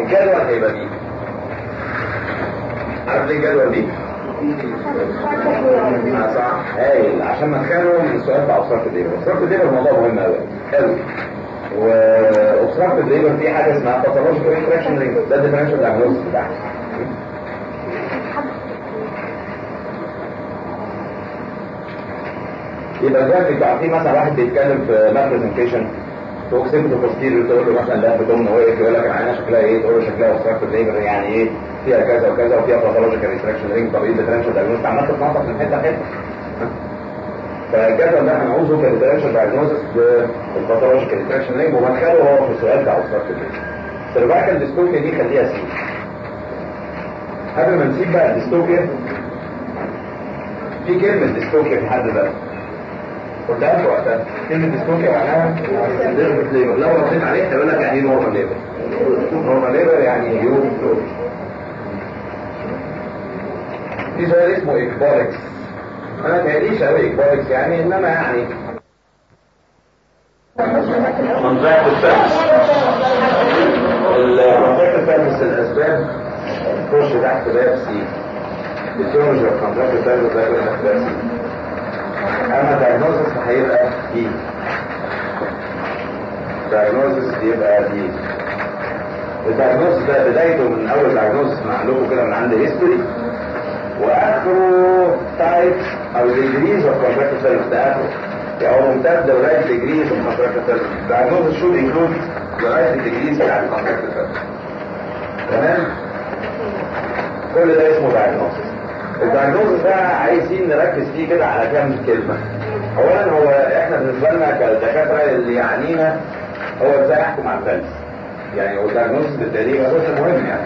الجدول هيبقى دي عارف ليه الجدول دي؟ آه صح هايل عشان ما تخيلوا من السؤال بتاع اوصاف الليبر اوصاف الليبر موضوع مهم قوي قوي واوصاف الليبر في حاجه اسمها باثولوجيكال انتراكشن رينج ده الديفرنشال دايجنوستس بتاعها يبقى دلوقتي انتوا عارفين مثلا واحد بيتكلم في مال برزنتيشن توكسيك بوستيريور تقول له مثلا ده بتمن واقف يقول لك العينه شكلها ايه تقول له شكلها اوبستراكتيف ليبر يعني ايه فيها كذا وكذا وفيها باثولوجيكال ريستراكشن رينج طب ايه الديفرنشال دايجنوستس عمال تتنطط من حته لحته فالجدول ده هنعوزه كديفرنشال دايجنوستس بالباثولوجيكال ريستراكشن رينج ومدخله هو في السؤال بتاع اوبستراكتيف ليبر السيرفايكال ديستوفيا دي خليها سي قبل ما نسيب بقى الديستوفيا في كلمه ديستوفيا في حد ذاتها قلتها لكم وقتها كلمة ديستوفيا معناها ديرفت ليبر لو رديت عليه هيقول لك يعني ايه نورمال ليبر نورمال ليبر يعني يو فلو في سؤال اسمه اكباركس انا متهيأليش قوي اكباركس يعني انما يعني منطقة السادس المنطقة السادس الاسباب تخش تحت باب سي الجيولوجي اوف منطقة السادس ده يكون تحت باب سي اما diagnosis هيبقى دي diagnosis يبقى دي الدايجنوستس ده بدايته من اول diagnosis ما عندكم كده من عند history واخره types او degrees of contracted service ده اخره يعني هو ممتد لغايه degrees of contracted service diagnosis should include لغايه degrees بتاع contracted service تمام كل ده اسمه diagnosis الدايجنوز ده عايزين نركز فيه كده على كام كلمة اولا هو احنا بالنسبة لنا كدكاترة اللي يعنينا هو ازاي احكم على الفلس يعني هو الدايجنوز بالتالي جزء مهم يعني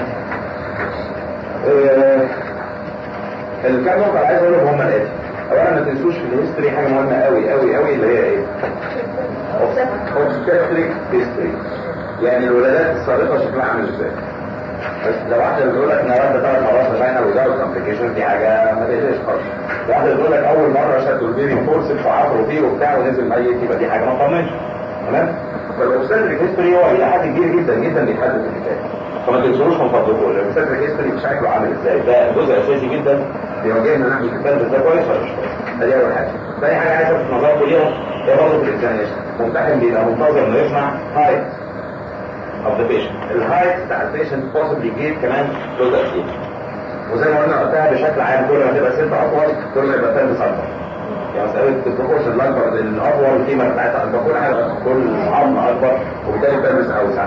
اه الكام نقطة اللي عايز اقولهم هم الاتي اولا ما تنسوش في الهيستوري حاجة مهمة قوي قوي قوي اللي هي ايه obstetric history يعني الولادات السابقة شكلها عامل ازاي بس لو واحدة بتقول لك انا ولدت ثلاث مرات فاينل وزاوت كومبليكيشن دي حاجة ما تقلقش خالص. واحدة بتقول لك أول مرة شدوا البيبي فورس وعفروا فيه وبتاع ونزل ميت يبقى دي حاجة ما تطمنش. تمام؟ فالأوبستريك هيستوري هو إلى حد كبير جدا جدا بيحدد الحكاية. فما تنسوش من فضلكم الأوبستريك هيستوري شكله عامل إزاي؟ ده جزء أساسي جدا بيواجهنا ناحية الفرد ده كويس ولا مش كويس؟ دي أول حاجة. ثاني حاجة عايز ألفت نظركم ليها هي برضه في الإكزامينشن. ممتحن بيبقى منتظر إنه يسمع هاي of the patient الهايت بتاع البيشنت possibly جيت كمان له تأثير وزي ما قلنا وقتها بشكل عام كل ما تبقى ست اطول كل ما يبقى تلبس اكبر يعني مسألة البروبورشن الاكبر الاطول القيمة بتاعتها اكبر كل حاجة كل عظم اكبر وبالتالي بتلبس اوسع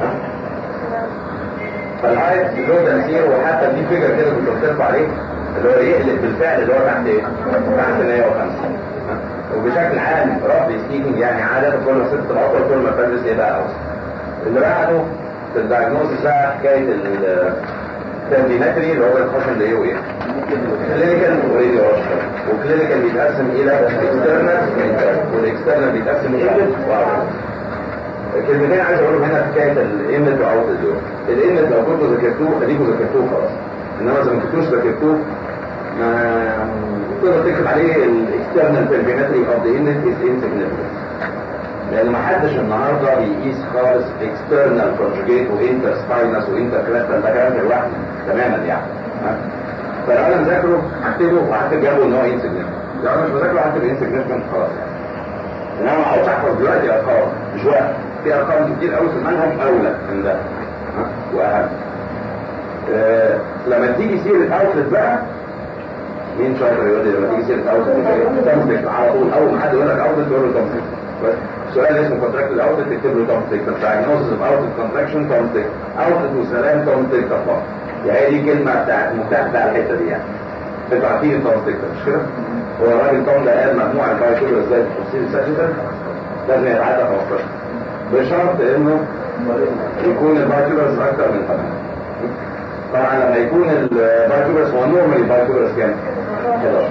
فالهايت له تأثير وحتى في فيجر كده كنت قلت لكم عليه اللي هو يقلب بالفعل اللي هو تحت ايه؟ تحت 150 وبشكل عام رفلي سبيكينج يعني عادة كل ما ست تبقى اطول كل ما تلبس ايه بقى اوسع اللي بعده في الدايجنوزس بقى حكايه التنبيناتري اللي هو الخشن ده ايه وايه؟ كلينيكال وراديولوجيكال وكلينيكال بيتقسم الى اكسترنال والاكسترنال بيتقسم الى كلمتين عايز اقولهم هنا حكايه الانلت واوت دول الانلت لو كنتوا ذاكرتوه خليكوا ذاكرتوه خلاص انما اذا ما كنتوش ذاكرتوه ما تقدر تكتب عليه الاكسترنال تنبيناتري اوف ذا انلت از انسيجنيفيكانت لان ما حدش النهارده بيقيس خالص اكسترنال كونجوجيت وانتر سباينس وانتر كلاستر ده كلام لوحده تماما يعني فلو انا مذاكره هكتبه وهكتب جنبه ان هو انسجنيفنت لو انا مش مذاكره هكتب انسجنيفنت خلاص يعني انما ما اقعدش احفظ دلوقتي ارقام مش وقت في ارقام كتير قوي في المنهج اولى من ده واهم أه لما تيجي سيره اوتلت بقى مين شاطر يقول لي لما تيجي سيره اوتلت تمسك على طول اول ما حد يقول لك اوتلت تقول له تمسك سؤال اسمه كونتراكت اوتلت تكتب له تمسك دايجنوستس اوف اوتلت كونتراكشن تمسك اوتلت وسلام تمسك طبعا يعني دي كلمه بتاعت المفتاح بتاع الحته دي يعني انتوا عارفين التمسك مش كده؟ هو الراجل توم ده قال مجموعه البايكولر ازاي التفصيل الساجيتال لازم يتعدى 15 بشرط انه يكون البايكولرز اكتر من 8 طبعا لما يكون البايكولرز هو نورمال البايكولرز كام؟ 11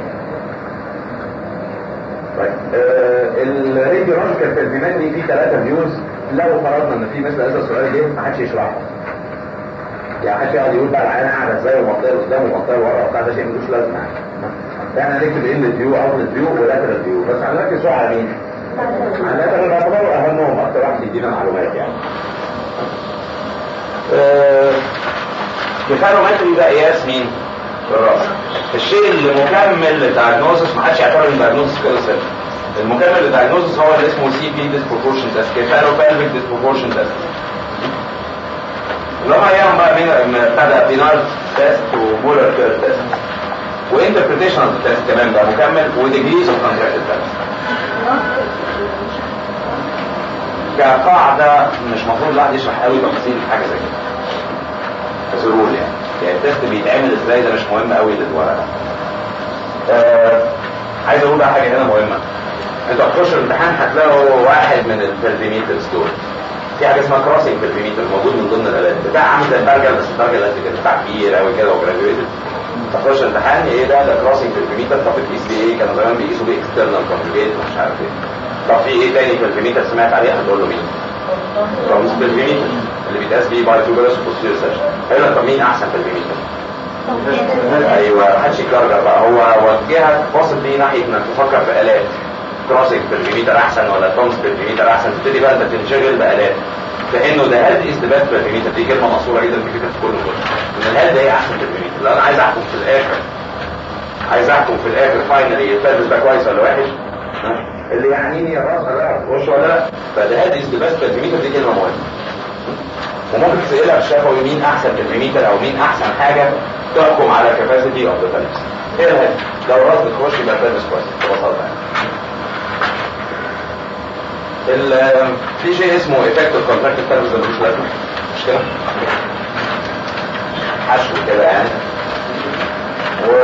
طيب آه الراديولوجيكال ترجمات دي في ثلاثة فيوز لو فرضنا ان في مثل هذا السؤال جه ما حدش يشرحه يعني حدش يقعد يقول بقى العينه قاعده ازاي ومنطقه قدام ومنطقه ورا وبتاع ده شيء ملوش لازمه احنا نكتب ان فيو اوت فيو ولاترال فيو بس هنركز شويه على مين؟ على اللاترال باعتباره اهمهم اكتر واحد يدينا معلومات يعني كيفالومتري ده قياس مين؟ الراس الشيء اللي مكمل للدايجنوزس ما حدش يعتبر ان الدايجنوزس كده سر المكمل للدايجنوزس هو اللي اسمه سي بي ديسبروبورشن تيست كيفالو بلفيك ديسبروبورشن تيست اللي هم ايام بقى من ابتدى بينارد تيست ومولر كير تيست وانتربريتيشن اوف تيست كمان ده مكمل وديجريز اوف كونتراكتد تيست كقاعدة مش مفروض الواحد يشرح قوي تفاصيل حاجة زي كده كسرول يعني يعني التست بيتعمل ازاي ده مش مهم قوي للورقة آه عايز اقول بقى حاجة هنا مهمة انتوا هتخشوا الامتحان هتلاقوا واحد من البرفيميترز دول في حاجة اسمها كروسنج برفيميتر موجود من ضمن الالات بتاع عامل زي البرجل بس البرجل قد كده بتاع كبير قوي كده وجراديويتد تخش الامتحان ايه ده ده كروسنج برفيميتر طب بتقيس بيه ايه كانوا زمان بيقيسوا بيه اكسترنال كونجوجيت مش عارف ايه طب في ايه تاني برفيميتر سمعت عليه هتقول له مين؟ طب برفيميتر اللي بيتقاس بيه باي توبرس وبوستيريور سيرجن حلو طب مين احسن برفيميتر؟ ايوه محدش يكرر بقى هو وجهك باصص ليه ناحيه انك تفكر في الات كروسنج برفيميتر احسن ولا تومس برفيميتر احسن تبتدي بقى انت تنشغل بالات لانه ده هاد از ذا بيست برفيميتر دي كلمه مشهوره جدا في كتاب كل كله ان الهاد هي احسن برفيميتر لو انا عايز احكم في الاخر عايز احكم في الاخر فاينلي السيرفيس ده كويس ولا وحش اللي يعنيني يا راس ولا وش ولا لا فده هاد از ذا بيست برفيميتر دي كلمه مهمه وممكن تسألها في الشفوي مين احسن برفيميتر او مين احسن حاجه تحكم على كاباسيتي اوف ذا فالنس ايه الهاد لو الراس بتخش يبقى الفالنس كويس ببساطه يعني في شيء اسمه افكت الكونتراكت تيرمز ملوش لازمه مش كده؟ حشو كده يعني و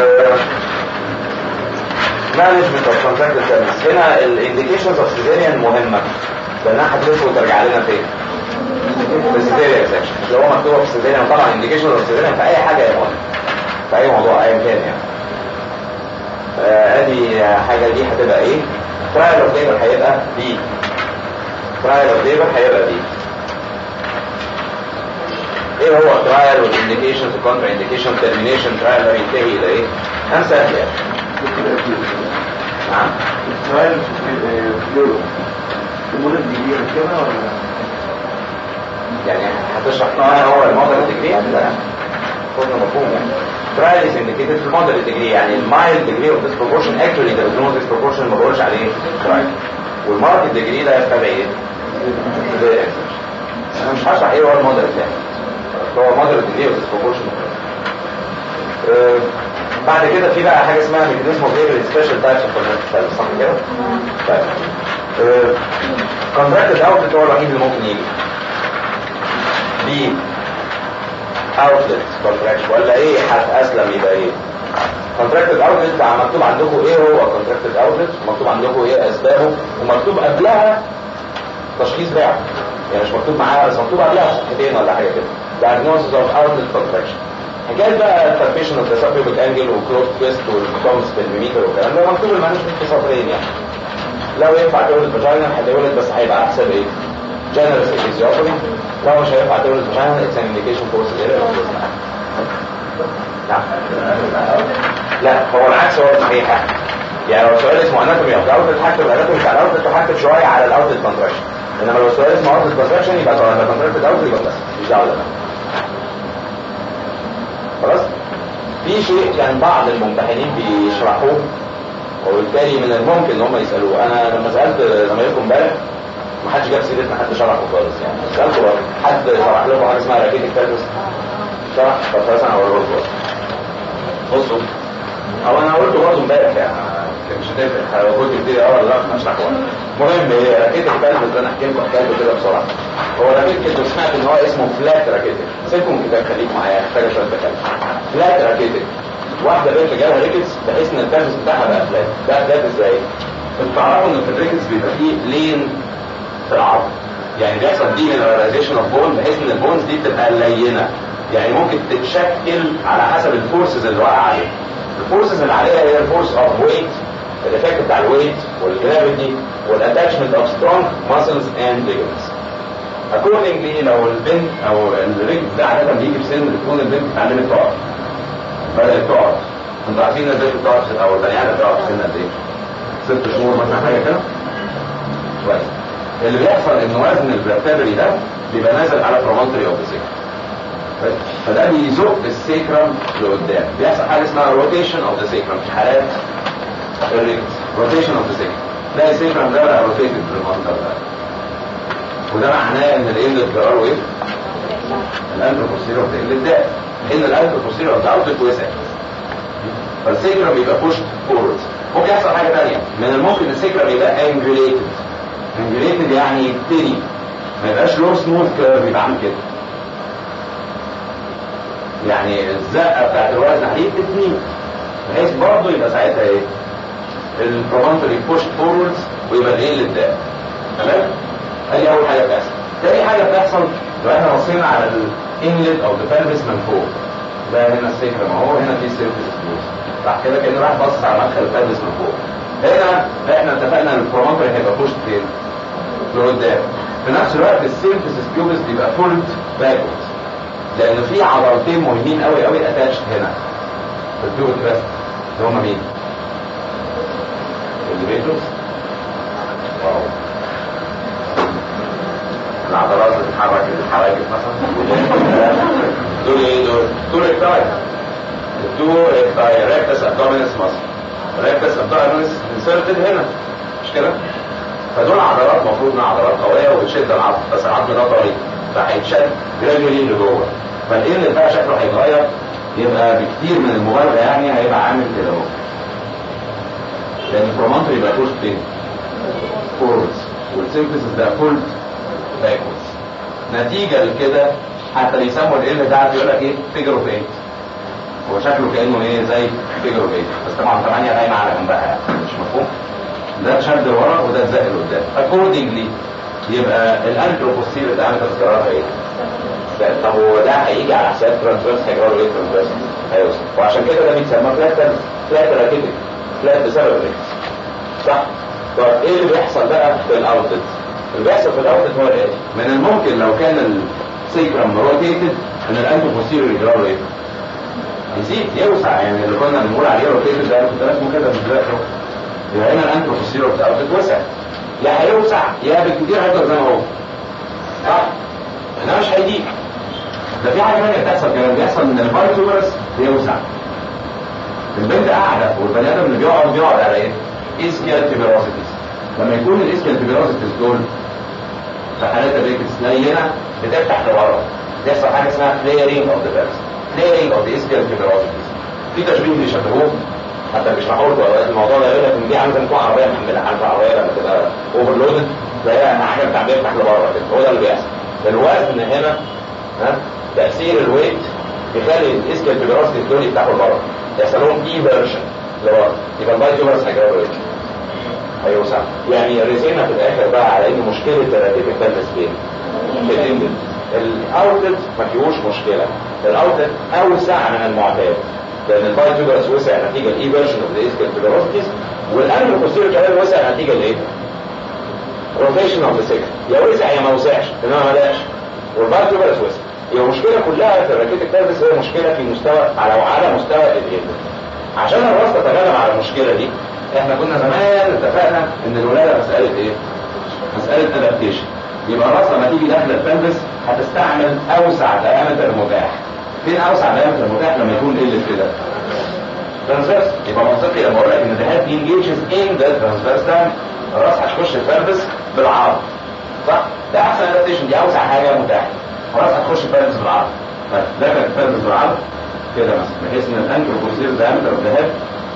مانجمنت اوف كونتراكت تيرمز هنا الانديكيشنز اوف سيزيريان مهمه لانها هتلف وترجع لنا فين؟ في السيزيريان سكشن اللي هو مكتوبه في السيزيريان طبعا انديكيشنز اوف سيزيريان في اي حاجه يا مهندس في اي موضوع ايا كان يعني ادي حاجه دي هتبقى ايه؟ ترايل اوف ليبر هيبقى بي ترايل اوف ليبر هيبقى دي ايه هو الترايل والانديكيشن والكونترا انديكيشن ترمينيشن ترايل ده بينتهي الى ايه؟ كام سهل يعني نعم الترايل فلورو المولد كبير كده ولا يعني هتشرح معايا هو الموديل ديجري لا كله مفهوم يعني ترايل از انديكيتد في الموديل ديجري يعني المايل ديجري اوف ديسبروبورشن اكشولي ده بيقولوا ديسبروبورشن ما بقولش عليه ترايل والماركت ديجري ده يستدعي ايه؟ انا مش هشرح ايه هو الموديل الثاني هو موديل ديجري اوف ديسبروبورشن بعد كده في بقى حاجه اسمها ميكانيزم اوف ليبر سبيشال تايبس اوف صح كده؟ طيب كونتراكتد اوتلت هو الوحيد اللي ممكن يجي بي اوتلت كونتراكت ولا ايه حرف اسلم يبقى ايه؟ كونتراكتد اوتلت مكتوب عندكم ايه هو كونتراكتد اوتلت ومكتوب عندكم ايه اسبابه ومكتوب قبلها تشخيص بيع يعني مش مكتوب معاها بس مكتوب قبلها صفحتين ولا حاجه كده diagnosis of outlet contraction حكايه بقى التربيشن اوف ذا سبيوبيك انجل وكلوز تويست والكومس بالميميتر والكلام ده مكتوب المانجمنت في سطرين يعني لو ينفع تولد فاجينا هتولد بس هيبقى احسن ايه؟ جنرال ايزيوتومي لو مش هينفع تولد فاجينا اتس ان انديكيشن فور سيزيريان لا لا هو العكس هو الصحيح يعني لو السؤال اسمه اناتومي اوف الاوتلت هكتب الاناتومي بتاع الاوتلت وهكتب شويه على الاوتلت كونتراكشن انما لو السؤال اسمه اوتلت كونتراكشن يبقى طبعا كونتراكتد اوتلت يبقى بس مش دعوه خلاص في شيء كان بعض الممتحنين بيشرحوه وبالتالي من الممكن ان هم يسالوه انا لما سالت زمايلكم امبارح ما حدش جاب سيرتنا حد شرحه خالص يعني سالته برضه حد شرح لكم حاجه اسمها راكيتك تالبس شرح طب خلاص انا هقوله لكم بصوا او انا قلته برضه امبارح يعني مش هتفرق لو كنت كتير اه ولا لا مش هشرحه المهم هي راكيتك تالبس ده انا احكي لكم حكايته كده بسرعه هو راكيتك انتوا سمعت ان هو اسمه فلات راكيتك سيبكم كتاب خليك معايا محتاجه شويه تكلم فلات راكيتك واحده بنت جالها ريكتس بحيث ان التنفس بتاعها بقى فلات ده فلات ازاي؟ انتوا تعرفوا ان في الريكتس بيبقى فيه لين في العظم يعني بيحصل دي مينراليزيشن اوف بون بحيث ان البونز دي بتبقى لينه يعني ممكن تتشكل على حسب الفورسز اللي واقعه عليها الفورسز اللي عليها هي الفورس اوف ويت الافكت بتاع الويت والجرافيتي والاتاتشمنت اوف سترونج ماسلز اند ليجمنتس اكوردنجلي لو البنت او الرجل ده عاده بيجي في سن بتكون البنت اتعلمت تقعد بدات تقعد انتوا عارفين ازاي بتقعد او البني ادم بتقعد في سن قد ايه؟ ست شهور مثلا حاجه كده كويس اللي بيحصل ان وزن الفرتبري ده بيبقى نازل على برومونتري اوف ذا فده بيزق السيكرم لقدام بيحصل حاجه اسمها روتيشن اوف ذا سيكرم في حالات الريكس روتيشن اوف ذا سيكرم تلاقي السيكرم ده بقى روتيتد بالمنظر ده وده معناه ان الانلت جراره ايه؟ الانتروبوستيريور بتقل ده ان الانتروبوستيريور بتاعه بتتوسع فالسيكرم بيبقى بوش فورورد ممكن يحصل حاجه ثانيه من الممكن السيكرم يبقى انجوليتد انجوليتد يعني يبتدي ما يبقاش لو سموث كيرف يبقى عامل كده يعني الزقه بتاعت الوزن عليه تتنين بحيث برضه يبقى ساعتها ايه؟ البرومونتري بوش فوروردز ويبقى الايه اللي قدام تمام؟ ادي اول حاجه بتحصل تاني حاجه بتحصل لو احنا بصينا على الانلت او البلفس من فوق ده هنا السكر ما هو هنا في سيرفيس فلوس صح كده كان راح باصص على مدخل البلفس من فوق هنا احنا اتفقنا ان البرومونتري هيبقى بوش فين؟ لقدام في نفس الوقت السيرفيس بيوبس بيبقى فولد باكورد لان في عضلتين مهمين قوي قوي اتاتشد هنا في البيوت بس اللي هم مين؟ الليفيتورز واو العضلات اللي بتتحرك الحواجز مثلا دول ايه دول؟ دول الكاي دول الكاي ريكتس ابدومينس مصر ريكتس ابدومينس انسرتد هنا مش كده؟ فدول عضلات المفروض انها عضلات قويه وبتشد العظم بس العظم ده طريق فهيتشد جرادولي لجوه فالان بقى شكله هيتغير يبقى بكتير من المبالغه يعني هيبقى عامل كده اهو لان البرومونتري يبقى بوش فين؟ فوردز والسيمفيسس ده فولد باكوردز نتيجه لكده حتى بيسموا ال ده بيقول لك ايه؟ فيجر اوف 8 هو شكله كانه ايه زي فيجر اوف 8 بس طبعا 8 قايمه على جنبها يعني مش مفهوم؟ ده اتشد لورا وده اتزق لقدام اكوردنجلي يبقى الانتروبوستير ده عامل تذكرها ايه؟ طب هو ده هيجي على حساب ترانسفيرس هيجرى له ايه ترانسفيرس؟ هيوصل وعشان كده ده بيتسمى فلات فلات راكيتك فلات بسبب الريكس صح؟ طب ايه اللي بيحصل بقى في الاوتلت؟ اللي بيحصل في الاوتلت هو الاتي من الممكن لو كان السيكرم روتيتد ان الانتروبوستير يجرى له ايه؟ يزيد يوسع يعني اللي كنا بنقول عليه روتيتد ده كنت اسمه كده من دلوقتي اهو يبقى هنا الانتروفوسيرو بتاعه بتتوسع يا هيوسع يا بالكتير هيفضل زي ما هو صح؟ هنا مش هيضيق ده في حاجه ثانيه بتحصل كمان بيحصل ان الفايتوبرس بيوسع البنت قاعده والبني ادم اللي بيقعد بيقعد على ايه؟ اسكيال تيبيروسيتيز لما يكون الاسكيال تيبيروسيتيز دول في حالات الريكس لينه بتفتح لورا بيحصل حاجه اسمها فليرنج اوف ذا بيرس فليرنج اوف ذا اسكيال تيبيروسيتيز في تشبيه بيشبهوه حتى بيشرحوا لكم اوقات الموضوع ده يقول لك ان دي عامله تكون عربيه محمله عارفه عربيه لما تبقى اوفرلودد تلاقيها حاجه بتاع بيفتح لبره كده هو ده اللي بيحصل الوزن هنا ها تاثير الويت يخلي الاسكال تيبيروسيتيز دول يفتحوا لبره يحصل لهم ايفرشن لبره يبقى البايتوبرس هيجرى له هيوسع يعني رسينا في الاخر بقى على ان مشكله الراتيب البلس فين؟ في الاندل الاوتلت ما فيهوش مشكله الاوتلت اوسع من المعتاد لان البايتوبرس وسع نتيجه الايفرشن اوف ذا اسكال تيبيروسيتيز والانيمال بوستيريور كمان وسع نتيجه لايه؟ روتيشن اوف ذا سيكل يا وسع يا ما وسعش انما ما بقاش والبايتوبرس وسع يبقى المشكله كلها في الراكيتك بلس هي مشكله في مستوى على على مستوى الاندل عشان الراس تتغلب على المشكله دي احنا كنا زمان اتفقنا ان الولاده مساله ايه؟ مساله ادابتيشن يبقى الراس لما تيجي داخله البلفس هتستعمل اوسع دايمتر متاح فين اوسع دايمتر متاح لما يكون قله كده؟ ترانسفيرس يبقى منطقي لما اقول لك ان ده هات انجيجز ان ذا ترانسفيرس ده الراس هتخش البلفس بالعرض صح؟ ده احسن ادابتيشن دي اوسع حاجه متاحه الراس هتخش البلفس بالعرض دخلت البلفس بالعرض كده مثلا بحيث ان الانتروبوسير دايمتر اوف ذا هيد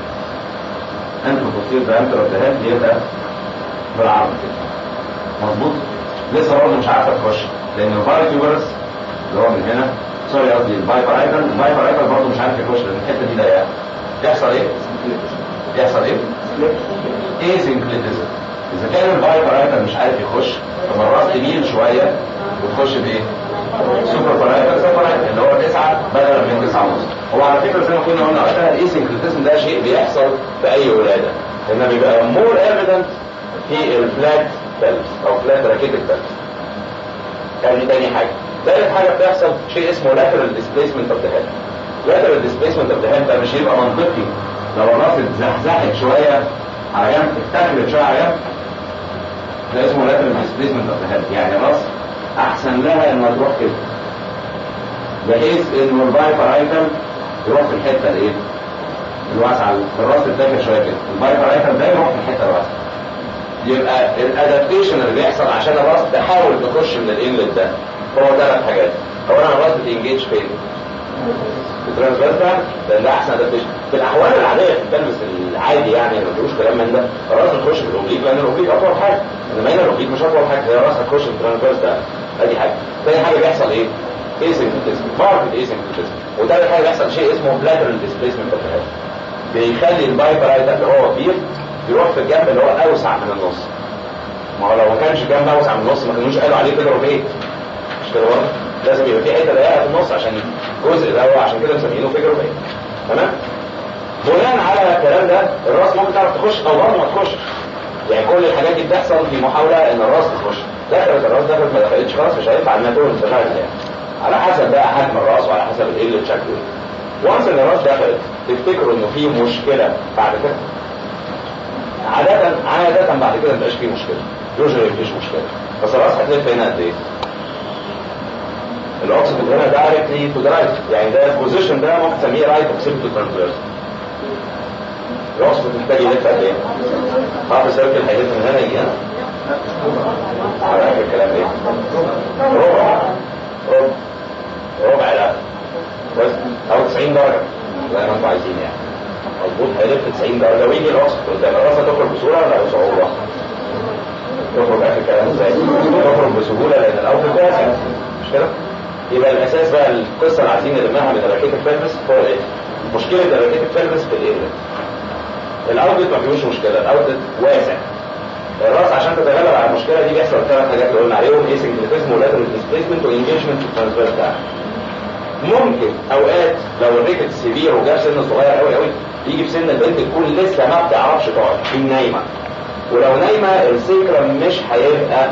انتروبوسير دايمتر اوف ذا هيد يبقى بالعرض كده مظبوط لسه برضه مش عارفه تخش لان الفايتوبرس اللي هو من هنا سوري قصدي البايبرايتر البايبرايتر برضه مش عارف يخش لان الحته دي ضيقه يحصل ايه؟ يحصل ايه؟ ايه سنكليتيزم اذا كان البايبرايتر مش عارف يخش طب الراس تميل شويه وتخش بايه؟ سوبر بارايتر سوبر اللي هو 9 بدلا من 9 ونص هو على فكره زي ما كنا قلنا وقتها الايسنكريتيزم ده شيء بيحصل في اي ولاده انما بيبقى مور ايفيدنت في الفلات بلس او فلات راكيتك بلس يعني تاني حاجه ثالث حاجه بتحصل شيء اسمه lateral displacement of the head lateral displacement of the head ده مش هيبقى منطقي لو الراس اتزحزحت شويه على جنب اتخذت شويه على جنب ده اسمه lateral displacement of the head يعني الراس احسن لها انها تروح كده بحيث انه البايبرايتال يروح في الحته الايه؟ الواسعه الراس الداخل شويه كده البايبرايتال ده يروح في الحته الواسعه يبقى الادابتيشن اللي بيحصل عشان الراس تحاول تخش من الانلت ده هو ثلاث حاجات اولا الراس بتنجيج فين؟ الترانسفيرسال لان ده احسن ادابتيشن في الاحوال العاديه في التلبس العادي يعني ما فيهوش كلام من ده الراس تخش في الاوبليك لان الاوبليك اطول حاجه انما هنا الاوبليك مش اطول حاجه هي الراس هتخش في الترانسفيرس ده ادي حاجه ثاني حاجه بيحصل ايه؟ ايسنكريتيزم ماركت ايسنكريتيزم وثالث حاجه بيحصل شيء اسمه بلاترال ديسبيسمنت اوف الهيد بيخلي البايبرايت اللي هو كبير يروح في الجنب اللي هو اوسع من النص ما هو لو ما كانش الجنب اوسع من النص ما كانوش قالوا عليه فيجر اوف ايه مش كده برضه لازم يبقى في حته ضيقه في النص عشان الجزء ده هو عشان كده مسمينه فيجر اوف ايه تمام بناء على الكلام ده الراس ممكن تعرف تخش او برضه ما تخشش يعني كل الحاجات دي بتحصل في محاوله ان الراس تخش دخلت الراس دخلت ما دخلتش خلاص مش هينفع انها تقول تشغل يعني على حسب بقى حجم الراس وعلى حسب الايه اللي شكله ايه وانس ان الراس دخلت تفتكروا انه في مشكله بعد كده عادة عادة بعد كده مبقاش فيه مشكلة يوجد مفيش مشكلة بس الراس هتلف هنا قد ايه؟ الاوكسيد هنا دايركتلي تو رايت يعني ده البوزيشن ده ممكن تسميه رايت اوكسيد تو ترانسفيرس الاوكسيد محتاج يلف قد ايه؟ هاف سيركل هيلف من هنا يجي هنا على اخر الكلام ايه؟ ربع ربع ربع لا بس او 90 درجة زي ما انتم عايزين يعني مظبوط هيلف 90 درجة ويجي الاوكسيد قدام الراس هتخرج بسهولة ولا بصعوبة؟ تخرج اخر الكلام ازاي؟ تخرج بسهولة لان الاوكسيد واسع مش كده؟ يبقى الاساس بقى القصه اللي عايزين نلمها من الراكيت الفيرمس هو ايه؟ مشكله الراكيت الفيرمس في الايه؟ الاوتلت ما فيهوش مشكله الاوتلت واسع الراس عشان تتغلب على المشكله دي بيحصل الثلاث حاجات اللي قلنا عليهم ايسنكريتيزم ولاترال ديسبيسمنت وانجيجمنت في الترانسفير بتاعها ممكن اوقات لو الريكت سيفير وجاب سن صغير قوي قوي يجي في سن البنت تكون لسه ما بتعرفش تقعد في نايمه ولو نايمه السيكرم مش هيبقى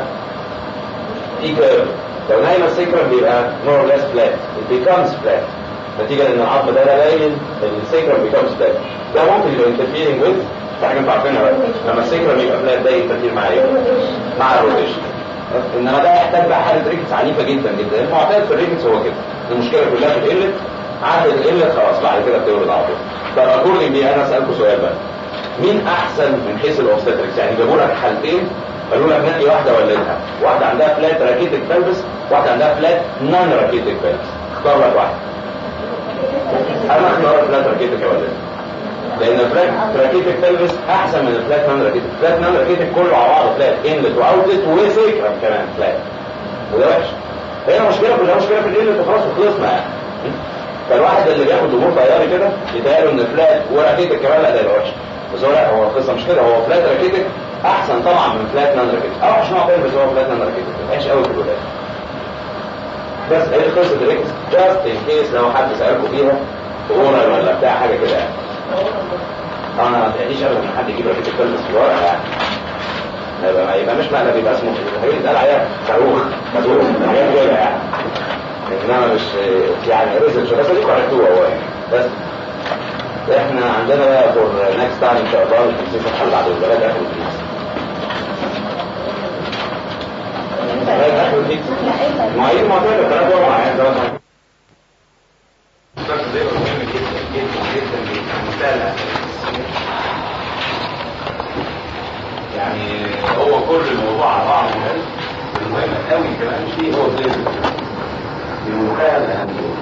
في كيرف لو نايمه السيكرم بيبقى more or less flat it becomes flat نتيجة ان العظم ده باين السيكرم becomes flat ده ممكن يبقى interfering with في حاجة انتوا عارفينها بقى لما السيكرم يبقى flat ده ينتفير مع ايه؟ مع الروتيشن انما ده يحتاج بقى حالة ريكتس عنيفة جدا جدا المعتاد في الريكتس هو كده المشكلة كلها في القلة عدد القلة خلاص بعد كده بتولد على طول طب اكوردنج دي انا اسالكم سؤال بقى مين احسن من حيث الاوبستريكس يعني جابوا لك حالتين قالوا لك نقي واحده ولدها واحده عندها فلات راكيتك بلبس واحده عندها فلات نون راكيتك بلبس اختار لك واحده انا اختار فلات راكيتك يا ولدها لان الفلات راكيتك بلبس احسن من الفلات نون راكيتك فلات نون راكيتك كله على بعضه فلات انلت واوتلت وسيكرم كمان فلات وده وحش هي مشكله كلها مشكله في الانلت وخلاص وخلصنا يعني فالواحد اللي بياخد امور طياري كده يتهيأله ان فلات وراكيتك كمان لا ده يبقى وحش بس هو لا هو القصه مش كده هو فلات راكيتك احسن طبعا من فلات نان راكيتك اوحش نوع تاني بس هو فلات نان راكيتك وحش قوي في الولاد بس هي قصه الريكس جاست ان كيس لو حد سالكم فيها اورال ولا بتاع حاجه كده يعني انا ما تقليش ابدا ان حد يجيب راكيتك تلبس في الورقه يعني يبقى يبقى مش مقلب يبقى اسمه هيتقال عليها صاروخ صاروخ حاجات كده يعني انما مش يعني ريسيرش بس دي عرفتوها هو يعني بس احنا عندنا بقى فور نكست تايم ان شاء الله التنسيق الحل بعد الولاد اخر الفيكس اخر الفيكس مواعيد معتادة ثلاث اربع يعني ثلاث يعني هو كل الموضوع على بعض المهم قوي كمان فيه هو زي الملوخية الأهمية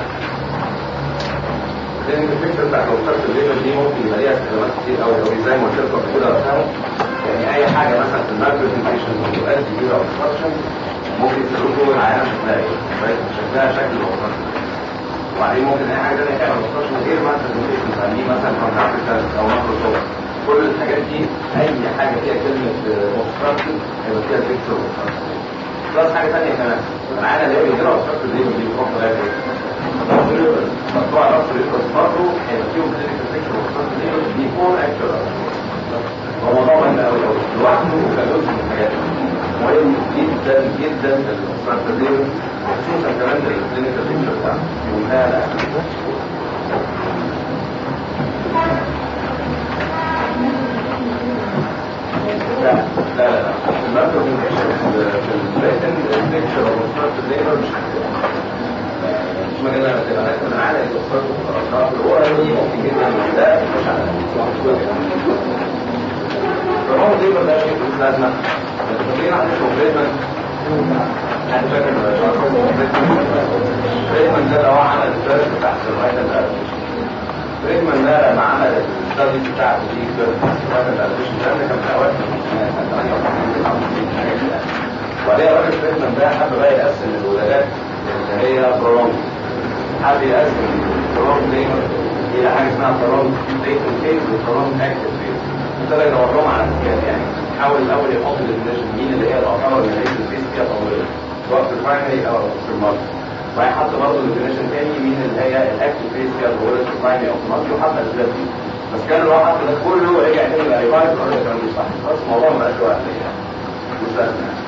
لان الفكره بتاعت وصلت الليفل دي ممكن يبقى ليها استخدامات كتير قوي قوي زي ما قلت لكم قبل كده وقتها يعني اي حاجه مثلا في المايكرو انفيشن تؤدي الى اوبستراكشن ممكن يستخدموا جوه العينه شكلها ايه شكلها شكل الاوبستراكشن وبعدين ممكن اي حاجه ثانيه تعمل اوبستراكشن غير مثلا انفيشن تسميه مثلا كونتراكتر او مايكروسوفت كل الحاجات دي اي حاجه فيها كلمه اوبستراكشن هيبقى فيها فيكس اوبستراكشن بلس حاجه ثانيه كمان العينه اللي هي بيجيلها اوبستراكشن دي بيروح لغايه ايه؟ مقطوع رأس الريكوز برضه هيبقى فيهم كلينيكال بيكتشر وخصوصا ليبل بيفور اكشوال هو طبعا لوحده كجزء من الحاجات مهم جدا جدا للأسرة ليبل خصوصا كمان للكلينيكال بيكتشر بتاعته ولا لا لا لا لا الماكرو في البريتن البيكتشر والأسرة ليبل مش هتبقى ممكن جدا ده مش على فهو دي بقى شيء مش لازمه خلينا على الكومبليتمنت انا فاكر فريدمان ده لو عمل السيرش بتاع السرفايفل فريدمان ده لما عمل الستادي بتاعته دي السرفايفل اديشن ده كان في اوقات وبعدين الراجل فريدمان ده حب بقى يقسم الولادات اللي هي برولونج حب يقسم البرولونج دي الى حاجه اسمها برولونج ديتن فيز وبرولونج اكتف فيز ابتدى يدورهم على اسكان يعني حاول الاول يحط الديفينيشن مين اللي هي تعتبر اللي هي الفيز فيها طويله سواء في البرايمري او في المالتي وبعدين حط برضه الديفينيشن تاني مين اللي هي الاكتف فيز فيها طويله في البرايمري او في المالتي وحط الاسباب دي بس كان اللي هو حط ده كله ورجع تاني بقى ريفايف وقال لك الكلام مش صح بس الموضوع ما بقاش وقت يعني مش لازم يعني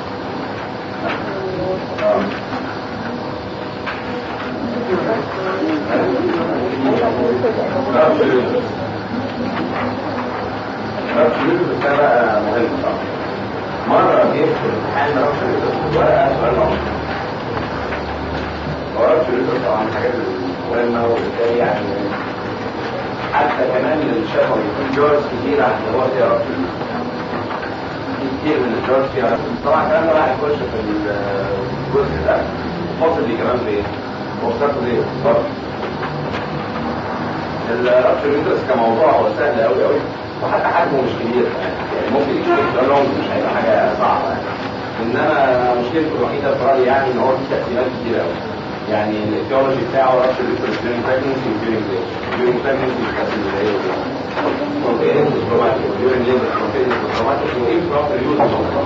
بقى مهم طبعا مرة جه في الامتحان ما رحش ورقة سؤال معروف ورقة شريطة طبعا الحاجات المهمة وبالتالي يعني حتى كمان الشفوي يكون جورز كتير عن اللي هو فيها رأس كتير من الجورز فيها طبعا الكلام ده راح يخش في الجزء ده فاصل دي كمان بايه؟ وصلته دي برضه الرابشريتس كموضوع هو سهل قوي قوي وحتى حجمه مش كبير يعني ممكن يكون لونج مش هيبقى حاجه صعبه يعني انما مشكلته الوحيده في رايي يعني ان هو فيه تقسيمات كتير قوي يعني الثيولوجي بتاعه رابشريتس during pregnancy during during pregnancy بتقسم ازاي spontaneous traumatic during labor spontaneous traumatic وايه proper use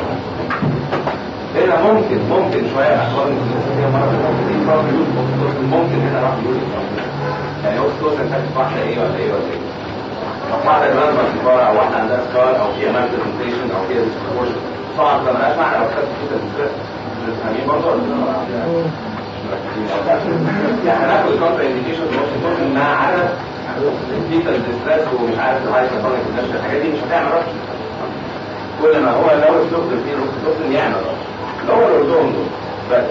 هنا ممكن ممكن شويه احوال فيها مرض ممكن proper use ممكن هنا راح يقول يعني هو الصوت انت واحده ايه ولا ايه ولا ايه واحده دماغها مكبره او واحده عندها سكار او فيها مال برزنتيشن او فيها ديسبروشن طبعا ده مالهاش معنى لو خدت كده مش فاهمين برضه يعني هناخد الكونتر انديكيشن ممكن مع عدد الفيتال ديستريس ومش عارف الهاي كاربونيك النشر الحاجات دي مش هتعمل رش كل ما هو لو الدكتور فيه الدكتور يعمل رش لو هو الاردوهم دول بس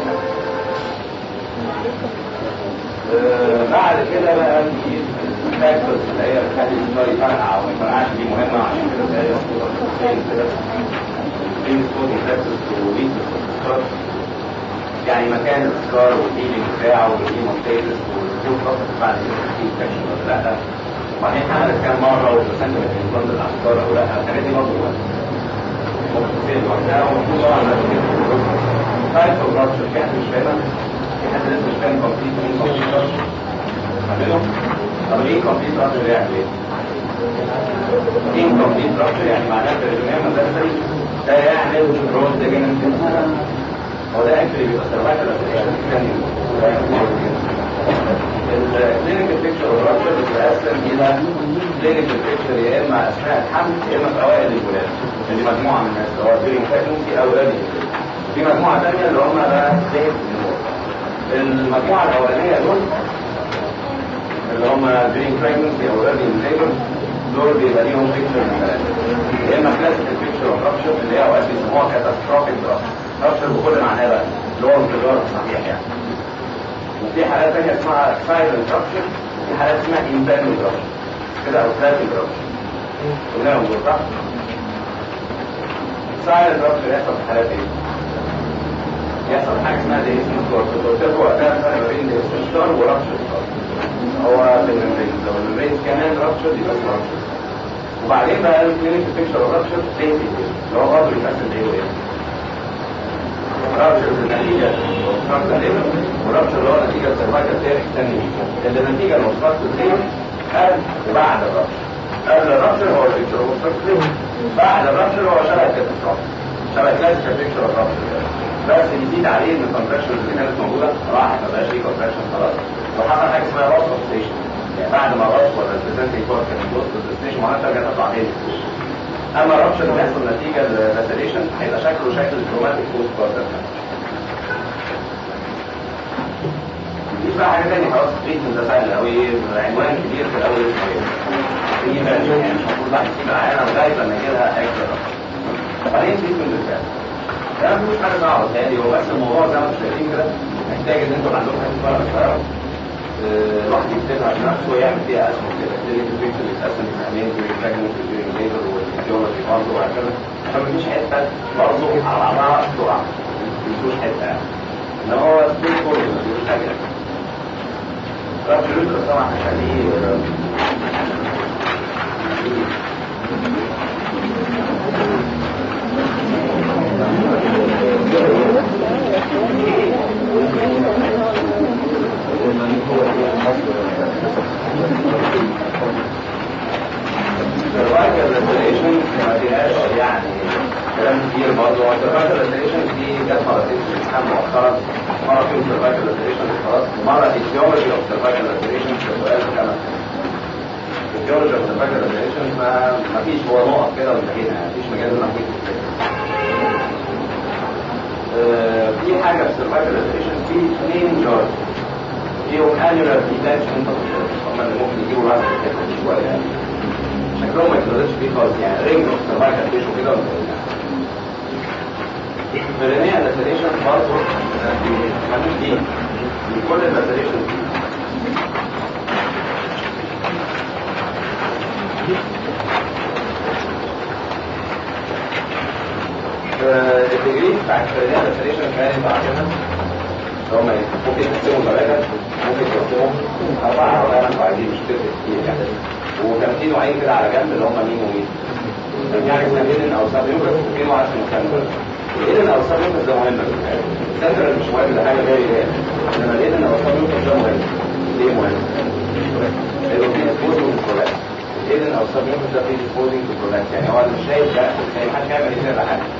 بعد كده بقى في الفاكتورز اللي هي بتخلي الستوري فرقع او ما يفرقعش دي مهمه عشان كده تلاقي كده بين سبوتنج فاكتورز وليد يعني مكان السكار والهيلينج بتاعه والهيموستيتس والفود فقط بعد كده في انفكشن ولا لا وبعدين حملت كام مره والبسنت الانفلونزا الافكار او لا الحاجات دي برضه ممكن تصير لوحدها ومفروض طبعا لازم يكون تايب اوف رابشر في حد مش فاهمها في حد لسه مش فاهم كومبليت مين كومبليت رابشر عمله طب ايه كومبليت رابشر يعمل ايه؟ ايه كومبليت رابشر يعني معناه ترجمه مدرسه ده يعمل روز ديجنت هو ده اكشلي بيبقى سيرفايكال الكلينيكال بيكتشر والرابشر بتتقسم الى كلينيكال بيكتشر يا اما اثناء الحمل يا اما في اوائل الولاده دي مجموعه من الناس سواء بيرنج بريجنسي او ريدي في مجموعه ثانيه اللي هم بقى ليت المجموعه الاولانيه دول اللي هم بيرنج بريجنسي او ريدي ليبر دول بيبقى ليهم بيكتشر من ثلاثه يا اما كلاسيكال بيكتشر اوف رابشر اللي هي اوقات بيسموها كاتاستروفيك رابشر رابشر بكل معناه بقى اللي هو انفجار صحيح يعني وفي حالات ثانيه اسمها سايلنت رابشر وفي حالات اسمها امبالمنت رابشر كده او كلاسيك رابشر قلناهم دول صح؟ سايلنت رابشر يحصل في حالات ايه؟ يحصل حاجه اسمها دي اسمه ستار قلت لكم وقتها الفرق ما بين دي ستار ورابشر ستار هو في الممبرين لو الممبرين كمان رابشر يبقى رابشر وبعدين بقى الكلينيك بيكتشر رابشر تاني اللي هو برضه بيتقسم لايه وايه؟ رابشر النتيجة ورابشر اللي هو نتيجة السيرفايكال تاريخ تاني اللي النتيجة الوصفات الزين قبل وبعد الرابشر قبل الرابشر هو البيكتشر وصفات الزين بعد الرابشر هو شبه الكاتستروف شبه كلاسيكال بيكتشر الرابشر بس يزيد عليه ان الكونتراكشن اللي كانت موجودة راحت ما بقاش فيه كونتراكشن خلاص وحصل حاجة اسمها راس ستيشن يعني بعد ما راس ولا البريزنتنج كورس كانت وصلت للستيشن وعملت ترجع تطلع تاني اما الرابشر اللي بيحصل نتيجه للاتريشن هيبقى شكله شكل الكروماتيك بوست كارتر دي بقى حاجه ثانيه خلاص التريتمنت ده سهل قوي عنوان كبير في الاول في يعني مش المفروض الواحد يسيب العيانه لغايه لما يجي لها اكتر بعدين تريتمنت بالفعل ده مش حاجه صعبه تاني هو بس الموضوع زي ما انتم شايفين كده محتاج ان انتوا عندكم حته فرق صغيره آه، الواحد يكتبها بنفسه ويعمل فيها اسهم كده كلينيكال بيكتشر يتقسم لسهمين دوري براجنسي دوري ليبر والفيزيولوجي برضه وهكذا فمفيش حته برضه على بعضها بسرعه مفيش حته يعني ان هو ستيت فورد مفيش حاجه رب الرزق طبعا هخليه السرفايفل ريستريشن ما فيهاش يعني كلام كتير برضه السرفايفل ريستريشن دي جت مرتين في الامتحان مؤخرا مره فيهم سرفايفل ريستريشن خلاص مره ايديولوجي اوف سرفايفل ريستريشن في سؤال كمان ايديولوجي اوف سرفايفل ريستريشن ما ما فيش هو نقط كده وانتهينا ما فيش مجال ان احكي في حاجه في سرفايفل ريستريشن في اثنين جارز فيهم انيولار ديتنشن هم اللي ممكن يجيبوا بعد الحته دي شويه يعني شكلهم ما يترددش فيه خالص يعني رينج اوف سرفايفل فيش وكده ولا الفرينية لاتريشن برضه ملوش دي كل اللاتريشن الديجري بتاع الفرينية لاتريشن كان بعدنا هم ممكن يقسموا ثلاثة ممكن يقسموا أربعة ولا أنا عايزين مش تفرق كتير يعني وكان في نوعين كده على جنب اللي هم مين ومين كان في حاجه اسمها هيدن او سب يوكس وفي نوع اسمه سنترال الهيدن او سب يوكس ده مهم السنترال مش مهم ده حاجه غير هي انما الهيدن او سب يوكس ده مهم ليه مهم؟ لانه في ديسبوزنج كولاكس الهيدن او سب يوكس ده في ديسبوزنج كولاكس يعني هو اللي شايف ده يعني محدش يعمل ايه ده حاجه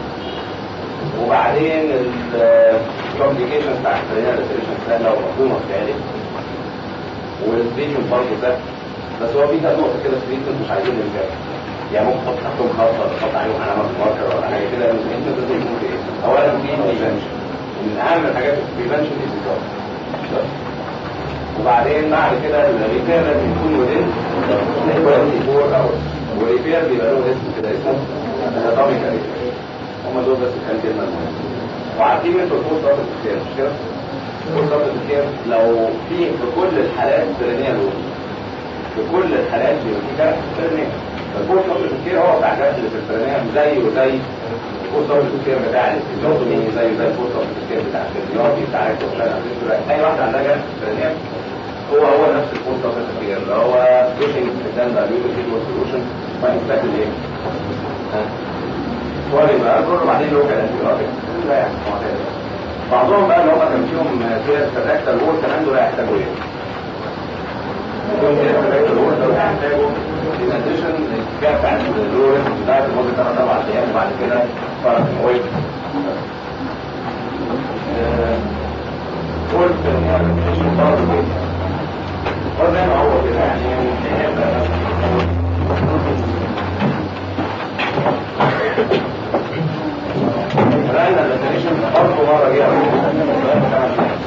وبعدين الكومبليكيشن بتاع الفرينال ريسيرشن ده لو مفهومه بتاعي والفيديو برضه ده بس هو في كام نقطه كده في الفيديو مش عايزين نرجع يعني ممكن تحط تحتهم خطه تحط عليهم علامه ماركر ولا حاجه كده انت لازم يكون في ايه؟ اولا في بريفنشن ومن اهم الحاجات في البريفنشن دي الزكاه وبعدين بعد كده الريبير لازم يكون ودين 24 اور والريبير بيبقى له اسم كده اسمه اناتوميك ريبير هم دول بس كان كلمه المهمه وعارفين انتوا البوست اوفيس كير مش كده؟ البوست اوفيس كير لو في في كل الحالات برينيال في كل الحالات بيبقى في جرح في البرينيال فالبوست اوفيس كير هو بتاع الجرح اللي في البرينيال زيه زي البوست اوفيس كير بتاع الاستيزوتومي زيه زي البوست اوفيس كير بتاع الفيزيولوجي بتاع الكوشن اي واحده عندها جرح في البرينيال هو هو نفس البوست اوفيس كير اللي هو دوشنج ستاند دايلوتد فيديو سولوشن ما يستاهل ايه؟ سؤال يبقى كله بعدين له كلام لا يعني معتاد بعضهم بقى اللي هم كان فيهم سير كاركتر وول كمان دول هيحتاجوا ايه؟ فيهم سير كاركتر وول دول هيحتاجوا in addition الكفايه بتاعت اللورنس بتاعت لمده ثلاث اربع ايام وبعد كده فرق مويد قلت مش برضه هو زي ما هو كده يعني رأينا الديفينيشن برضه مرة جاية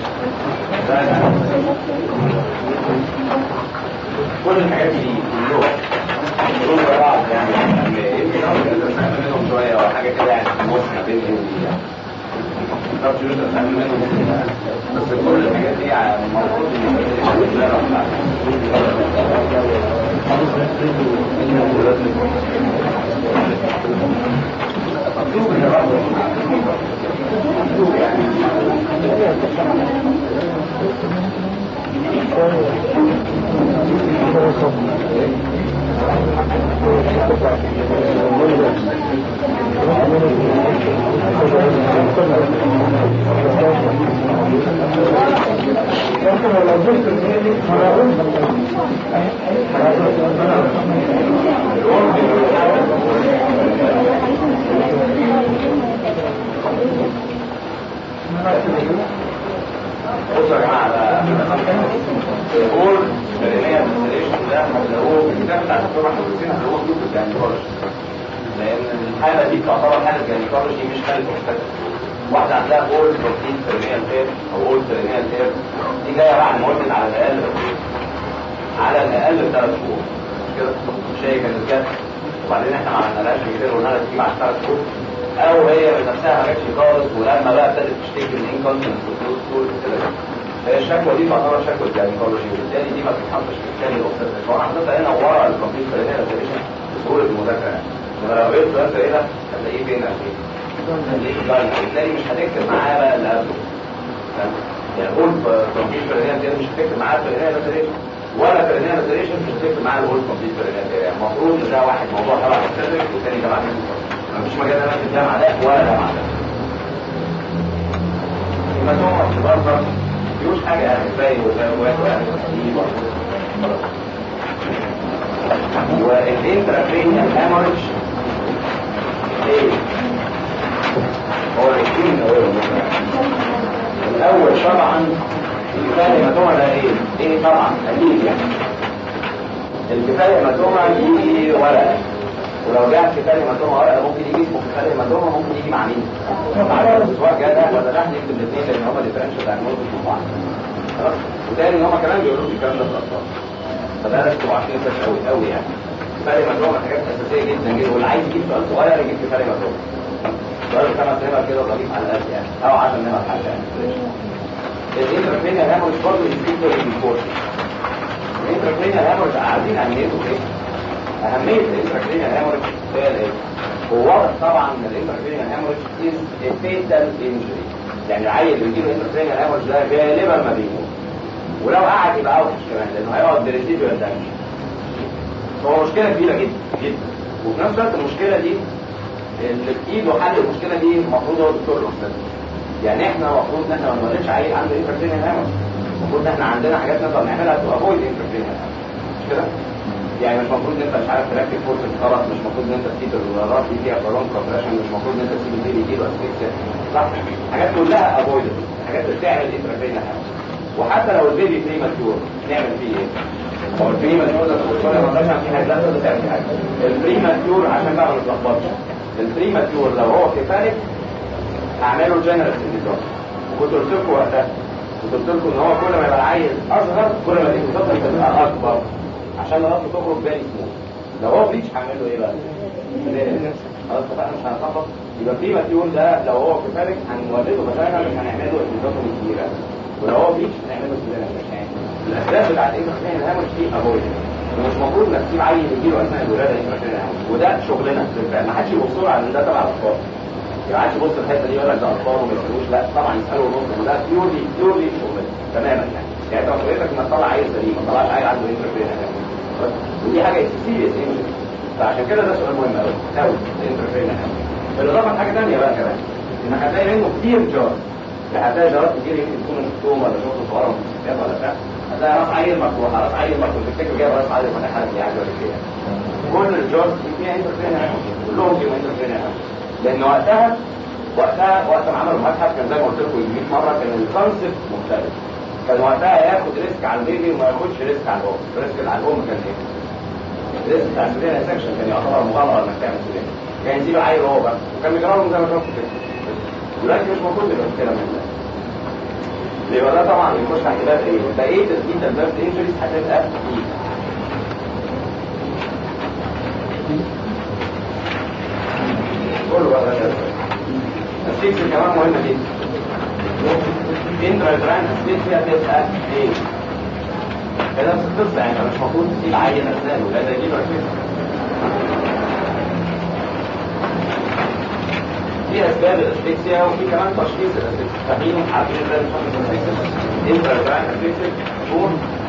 كل الحاجات دي كلهم كلهم ورا بعض يعني يمكن اقدر استفهم منهم شوية او حاجة كده يعني موت ما بين ايه ودي يعني طب شو استفهم منهم بس كل الحاجات دي المفروض ان مطلوب ان الرجل مطلوب يعني بصوا يا جماعه على الجول البريميه الانستليشن ده هتلاقوه في الكتاب بتاع الدكتور احمد حسين هتلاقوه مكتوب في الجانيكولوجي لان الحاله دي تعتبر حاله جانيكولوجي مش حاله مختلفه واحده عندها اول بروتين بريميال تير او اول بريميال تير دي جايه بعد مولد على الاقل على الاقل ثلاث شهور كده شايف ان الكتف وبعدين احنا ما عملناش كتير قلنا لها تيجي بعد ثلاث شهور او هي من نفسها ما جاتش خالص ولما بقى ابتدت تشتكي من انكونتنس وفلوس طول كده هي الشكوى دي تعتبر شكوى جاينيكولوجي وبالتالي دي ما بتتحطش في الثاني الاوبسيت هو انا حاططها هنا ورا الكمبيوتر فلانيه ريزرفيشن بسهوله المذاكره يعني انما لو قلت سؤال زي ده هتلاقيه فين فين هتلاقيه في اللاين بالتالي مش هتكتب معاه بقى اللي قبله فاهم؟ يعني قول كمبيوتر فلانيه دي مش هتكتب معاه فلانيه ريزرفيشن ولا فلانيه ريزرفيشن مش هتكتب معاه الهول كمبيوتر فلانيه دي يعني المفروض ان ده واحد موضوع تبع السيرفيس والثاني تبع مفيش مجال انا في الجامعه ده ولا ده مع ده المجموعة برضه مفيهوش حاجة يعني زي وزي يعني والانترافينيال هامورج ايه هو الاثنين الاول طبعا الكفاية هيماتوما ده ايه؟ ايه طبعا قليل يعني الكفاية هيماتوما يجي ورقة ولو جاء كفاية هيماتوما ورقة ممكن يجي اسمه كفاية هيماتوما ممكن يجي مع مين؟ مع الاسبوع الجاي ده ولا ده هنكتب الاثنين لان هما ديفرنشال دايجنوستس مع بعض خلاص وتاني ان هما كمان بيقولوا لي الكلام ده في الاطفال فده لازم تبقوا عارفين كويس قوي قوي يعني كفاية هيماتوما حاجات اساسية جدا جدا واللي عايز يجيب سؤال صغير يجيب كفاية هيماتوما سؤال خمس نمر كده ضريب على الأقل يعني او 10 نمر حاجة يعني الانترفينيال هامورج برضه يزيدوا الامبورتنس الانترفينيال هامورج عايزين اهميته ايه؟ اهمية الانترفينيال هامورج هي الايه؟ هو واضح طبعا ان الانترفينيال هامورج از فيتال انجري يعني العيل اللي بيجيله انترفينيال هامورج ده غالبا ما بيموت ولو قعد يبقى اوحش كمان لانه هيقعد بريزيدوال دامج هو مشكلة كبيرة جدا جدا وفي نفس الوقت المشكلة دي اللي في ايده حل المشكلة دي المفروض هو الدكتور الاستاذ يعني احنا المفروض ان احنا ما نولدش عيل عنده انترفينيال هامورج المفروض ان احنا عندنا حاجات نقدر نعملها تو افويد انترفينيال مش كده؟ يعني مش المفروض ان انت مش عارف تركب فرصه غلط مش المفروض ان انت تسيب الراس دي فيها قولون كومبريشن مش المفروض ان انت تسيب البيبي يجيله اسفكسيا صح حاجات كلها افويد حاجات بتعمل انترفينيال هامورج وحتى لو البيبي بري ماتيور نعمل فيه ايه؟ هو البري ماتيور ده كل ما نقدرش عشان حاجه لا تقدر تعمل حاجه البري ماتيور عشان بقى ما نتلخبطش البري ماتيور لو هو كفالك هعمله جنرال سيندروم وكنت قلت لكم وقتها كنت قلت لكم ان هو كل ما يبقى العيل اصغر كل ما تيجي تفضل تبقى اكبر عشان راسه تخرج بالي سموث لو هو بليتش هعمل له ايه بقى؟ خلاص اتفقنا مش هنخبط يبقى في ماتيول ده لو هو كفالك هنولده مثلا مش هنعمل له اندوتومي كبيره ولو هو بليتش هنعمل له كبيره مش هنعمل الاسباب بتاعت انترفيرين هامش دي افويد ومش المفروض انك تجيب عيل يجيله اثناء الولاده انترفيرين هامش وده شغلنا ما حدش يبص له على ان ده تبع الاطفال ما حدش يبص الحته دي يقول لك ده اطفال وما يسالوش لا طبعا يسالوا ونص وده بيورلي بيورلي شغلنا تماما يعني يعني انت مسؤوليتك انك تطلع عيل سليم ما تطلعش عيل عنده انترفيرين هامش ودي حاجه سيريس انجري فعشان كده ده سؤال مهم قوي قوي الانترفيرين هامش بالاضافه لحاجه ثانيه بقى كمان انك هتلاقي منه كتير جار هتلاقي جارات كتير يمكن تكونوا شفتوهم ولا شفتوا صورهم في الكتاب ولا بتاع هتلاقي راس عيل مفتوحه راس عيل مفتوح تفتكر جايب راس عيل ولا حاجه يعني ولا كده كل الجارز دي فيها انترفيرين هامش كلهم فيهم انترفيرين هامش لان وقتها وقتها وقت ما عملوا متحف كان زي ما قلت لكم 100 مره كان الكونسيبت مختلف كان وقتها ياخد ريسك على البيبي وما ياخدش ريسك على الام الريسك اللي على الام كان ايه؟ الريسك بتاع السودان سكشن كان يعتبر مغامره انك تعمل سودان كان يسيب عيل هو بقى وكان بيجرى لهم زي ما شفت كده دلوقتي مش موجود يبقى كده من ده يبقى ده طبعا يخش تحت باب ايه؟ بقيه تثبيت الباب انجريز هتبقى ايه؟ كله بقى ده السيكس كمان مهمه جدا انترا اسبيسيا تبقى ايه؟ كده نفس القصه يعني مش المفروض تسيب عيل اثناء الولاده يجيب اسبيسيا في اسباب الاسبيسيا وفي كمان تشخيص الاسبيسيا فاهمين عارفين ازاي نشخص الاسبيسيا انترا اسبيسيا شهور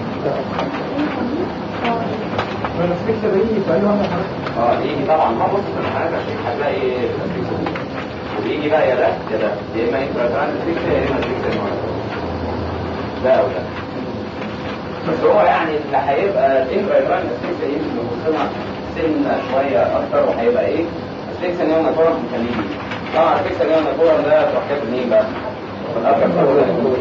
الاسبيكسيا دي في اي واحده اه يجي طبعا ما بص في الحالات عشان هتلاقي الاسبيسيا دي ويجي بقى يا ده يا ده يا اما انترا اسبيسيا يا اما اسبيسيا ده او ده بس هو يعني اللي هيبقى الانترا اسبيسيا يمكن يوصلنا سنه شويه اكتر وهيبقى ايه؟ اسبيكسيا نيوم ناتورم مخليه طبعا اسبيكسيا نيوم ناتورم ده تروح كاتب مين بقى؟ الأكثر فضلا.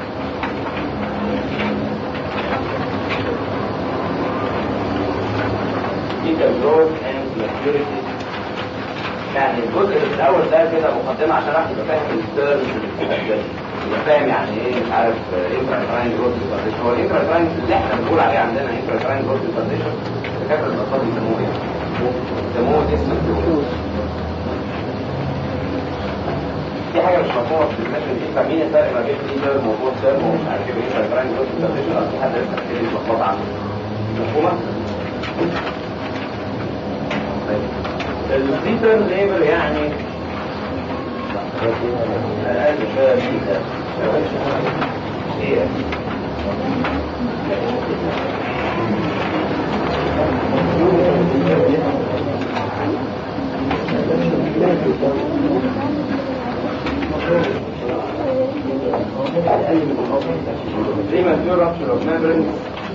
fetal growth and maturity يعني الجزء اللي في الاول ده كده مقدمه عشان الواحد يبقى فاهم التيرمز يبقى فاهم يعني ايه مش عارف انترا جروث ريتارديشن هو الانترا اللي احنا بنقول عليه عندنا انترا جروث ريتارديشن دكاتره الاطفال بيسموه ايه؟ بيسموه اسم الجروث في حاجه مش مفهومه في الديفينيشن دي فاهمين الفرق ما بين ليدر موضوع سيرم ومش عارف ايه ايه الفرق بين الديفينيشن اصل حد لسه كتير يتلخبط عنه مفهومه؟ الليدر ليبر يعني اقل شويه من ايه premature rupture of membranes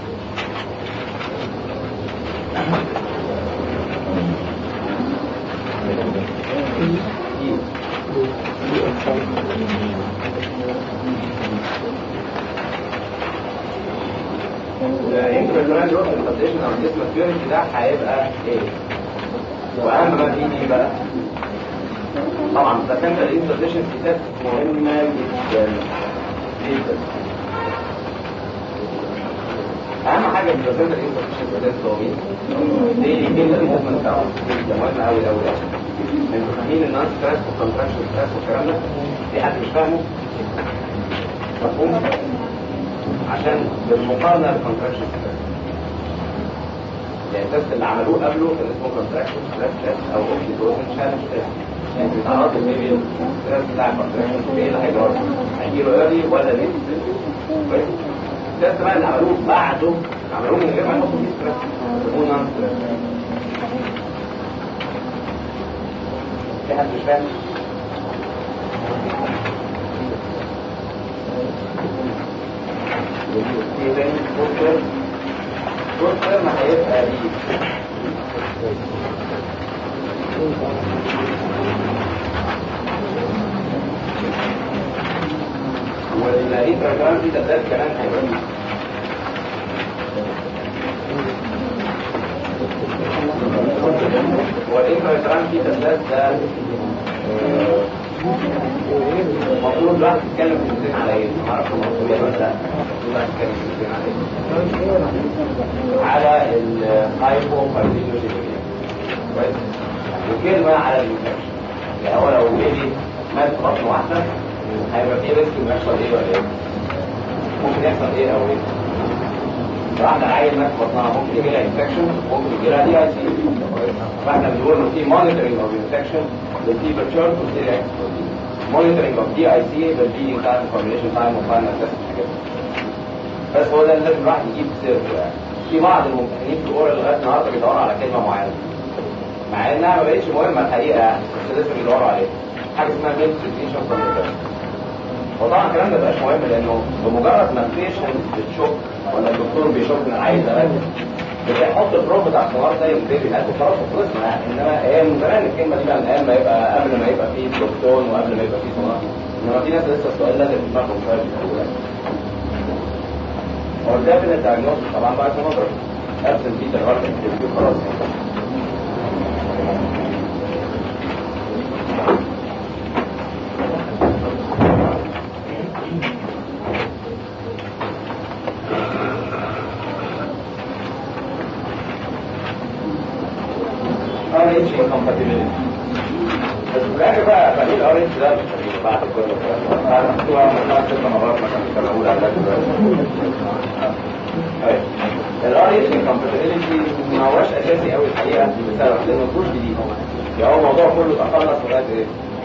الانترنال روح الكونديشن او الجسم الفيرنج ده هيبقى ايه؟ واهم ما فيه ايه بقى؟ طبعا ده كان الانترنيشن كتاب مهمه جدا جدا اهم حاجه في البرزنت الانترنيشن كتاب هو مين؟ دي الاثنين اللي لازم نتعرف ده مهم قوي قوي قوي انتوا فاهمين النون ستريس والكونتراكشن ستريس والكلام ده؟ في حد مش فاهمه؟ مفهوم؟ عشان بالمقارنه بالكونتراكشن ستريس يعني التست اللي عملوه قبله كان اسمه كونتراكشن ستريس تيست او اوكسيتوسن تشالنج تيست يعني بيتعرض للبيبي الستريس بتاع الكونتراكشن ايه اللي هيجرى هيجيله ايرلي ولا ليه كويس التست بقى اللي عملوه بعده عملوه من غير ما يحطوا فيه ستريس يسموه نون ستريس في حد مش فاهم؟ في تاني فوتر فوتر ما هيبقى ليه والانتراجرام دي تبدأ كمان هيبقى ليه والانتراجرام دي تبدأ ده المفروض الواحد يتكلم كلمتين على ايه؟ ما اعرفش المفروض ايه بس لا الواحد يتكلم كلمتين على ايه؟ على الهايبو فايبرينوجين كويس؟ وكلمة على الانفكشن يعني هو لو بيبي مات في بطن واحدة هيبقى فيه ريسك انه يحصل ايه ولا ايه؟ ممكن يحصل ايه او ايه؟ واحدة عيل مات في بطنها ممكن يجي لها انفكشن ممكن يجي لها دي اي سي فاحنا بنقول انه في مونيتورنج اوف انفكشن بالفيبر تشارت والسيريا مونيتورنج اوف دي اي سي بالبيدنج تايم كومبينيشن تايم وفاينل تيست حاجات بس هو ده اللي لازم الواحد يجيب سيرته يعني في بعض الممتحنين في الاورال لغايه النهارده بيدوروا على كلمه معينه مع انها ما بقتش مهمه الحقيقه يعني بس لازم يدوروا عليها حاجه اسمها ميل سيتيشن كومبينيشن وطبعا الكلام ده مبقاش مهم لانه بمجرد ما البيشنت بتشك ولا الدكتور بيشك ان عايز اراجع بيحط البروب بتاع الصغار زي البيبي هات وخلاص خلصنا يعني انما هي من زمان الكلمه دي بقى من ايام ما يبقى قبل ما يبقى فيه دكتور وقبل ما يبقى فيه صغار انما في ناس لسه السؤال لازم في دماغهم شويه بيسالوه يعني هو الديفينيت دايجنوستس طبعا بقى سونوجرافي ابسنت بيتا هارت انترفيو خلاص RH incompatibility بس في الاخر بقى فاهمين الار اتش ده مش فاهمين بعد كل الكلام بعد ما مكتوبه مثلا ست مرات مثلا في السنه الاولى علاج الار اتش انكمباتيبيلتي ما هوش اساسي قوي الحقيقه بسبب لانه مفهوش جديد يعني هو الموضوع كله تخلص لغايه ايه؟